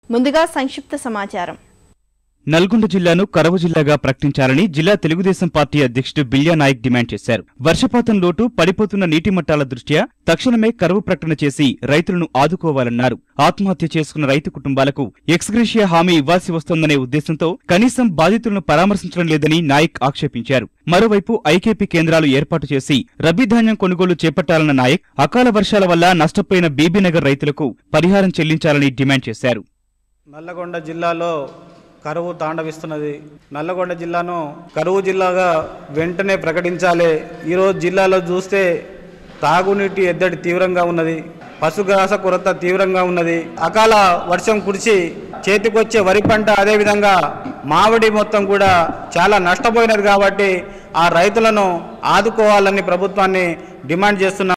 ముందుగా సంక్షిప్త సమాచారం నల్గొండ జిల్లాను కరవు జిల్లాగా ప్రకటించాలని జిల్లా తెలుగుదేశం పార్టీ అధ్యక్షుడు బిల్యా నాయక్ డిమాండ్ చేశారు వర్షపాతం లోటు పడిపోతున్న నీటి మట్టాల దృష్ట్యా తక్షణమే కరువు ప్రకటన చేసి రైతులను ఆదుకోవాలన్నారు ఆత్మహత్య చేసుకున్న రైతు కుటుంబాలకు ఎక్స్గ్రేషియా హామీ ఇవ్వాల్సి వస్తోందనే ఉద్దేశంతో కనీసం బాధితులను పరామర్శించడం లేదని నాయక్ ఆక్షేపించారు మరోవైపు ఐకేపీ కేంద్రాలు ఏర్పాటు చేసి రబీ ధాన్యం కొనుగోలు చేపట్టాలన్న నాయక్ అకాల వర్షాల వల్ల నష్టపోయిన బీబీనగర్ రైతులకు పరిహారం చెల్లించాలని డిమాండ్ చేశారు నల్లగొండ జిల్లాలో కరువు తాండవిస్తున్నది నల్లగొండ జిల్లాను కరువు జిల్లాగా వెంటనే ప్రకటించాలి ఈరోజు జిల్లాలో చూస్తే తాగునీటి ఎద్దడి తీవ్రంగా ఉన్నది పశుగ్రాస కొరత తీవ్రంగా ఉన్నది అకాల వర్షం కురిసి చేతికొచ్చే వరి పంట అదేవిధంగా మామిడి మొత్తం కూడా చాలా నష్టపోయినది కాబట్టి ఆ రైతులను ఆదుకోవాలని ప్రభుత్వాన్ని డిమాండ్ చేస్తున్నాం